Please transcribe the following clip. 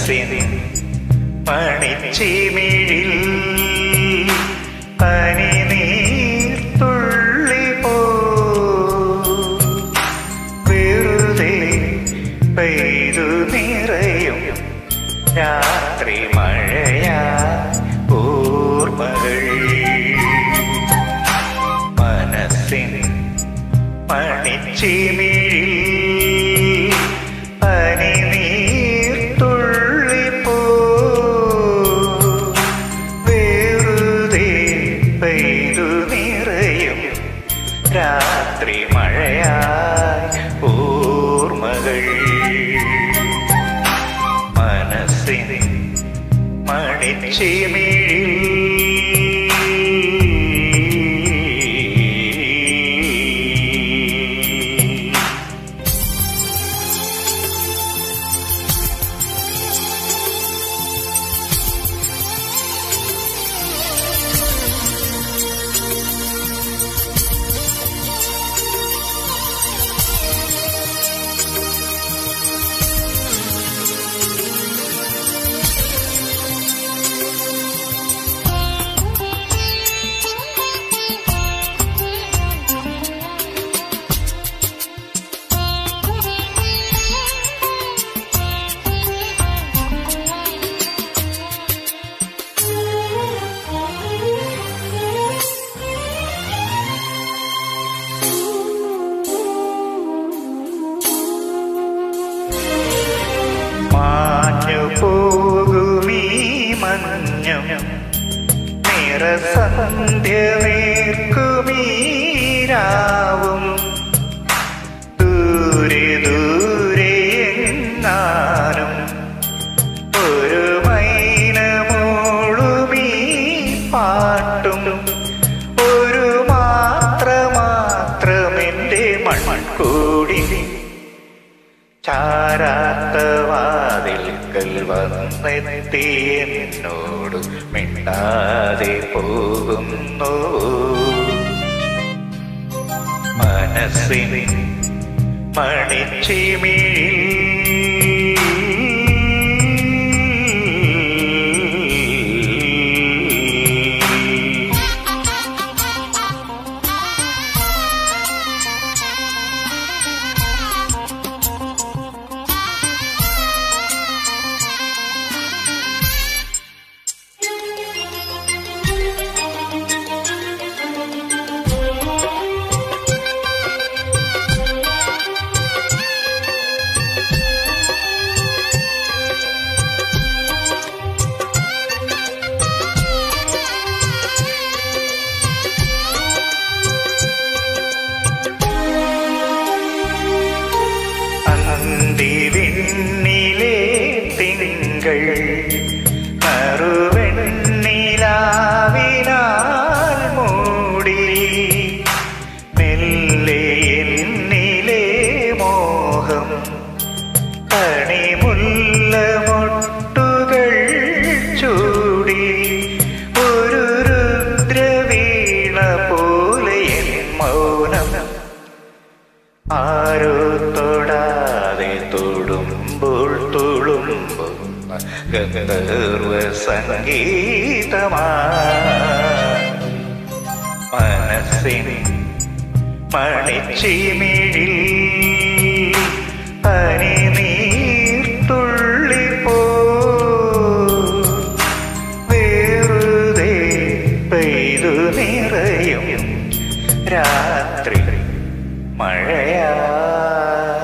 മനസ്സിൻ മണിച്ചിമിഴിൽ പനി നീർത്തുള്ളി പോ വെറുതെ പെയ്തു നിറയും രാത്രി മഴയാ ഓർമ്മകൾ മനസ്സിൻ മണിച്ചിമിഴിൽ പനി നീർത്തുള്ളി പോ വെറുതെ പെയ്തു നിറയും രാത്രി മഴയായി ഓർമ്മകൾ മനസ്സിൻ മണിച്ചിമിഴിൽ മാഞ്ഞു പോകുമീ മഞ്ഞും നിറസന്ധ്യമേർക്കുമീരാവും ദൂരെ ദൂരെ എങ്ങാനും ഒരു മൈനമോളുമീ പാട്ടും ഒരു മാത്ര മാത്രമെന്റെ മൺകൂടി ചാരാത്ത വാതിൽക്കൽ വന്നെത്തി എന്നോട് മിണ്ടാതെ പോകുന്നു മനസ്സിൻ മണിച്ചിമിഴിൽ അന്തിവിണ്ണിലെ തിങ്കൾ മറുവെണ്ണിലാവിനാൽ മൂടി മെല്ലെ എന്നിലെ മോഹം കണിമുല്ല മൊട്ടുകൾ ചൂടി ഒരു രുദ്രവീണ പോലെ എൻ മൗനം ആരോ തൊടാതെ തൊടുമ്പോൾ തുളുമ്പുന്ന ഗന്ധർവ സംഗീതമാ മനസ്സിൻ മണിച്ചിമിഴിൽ പനി നീർത്തുള്ളി പോ വെറുതെ പെയ്തു നിറയും രാത്രി മഴയാ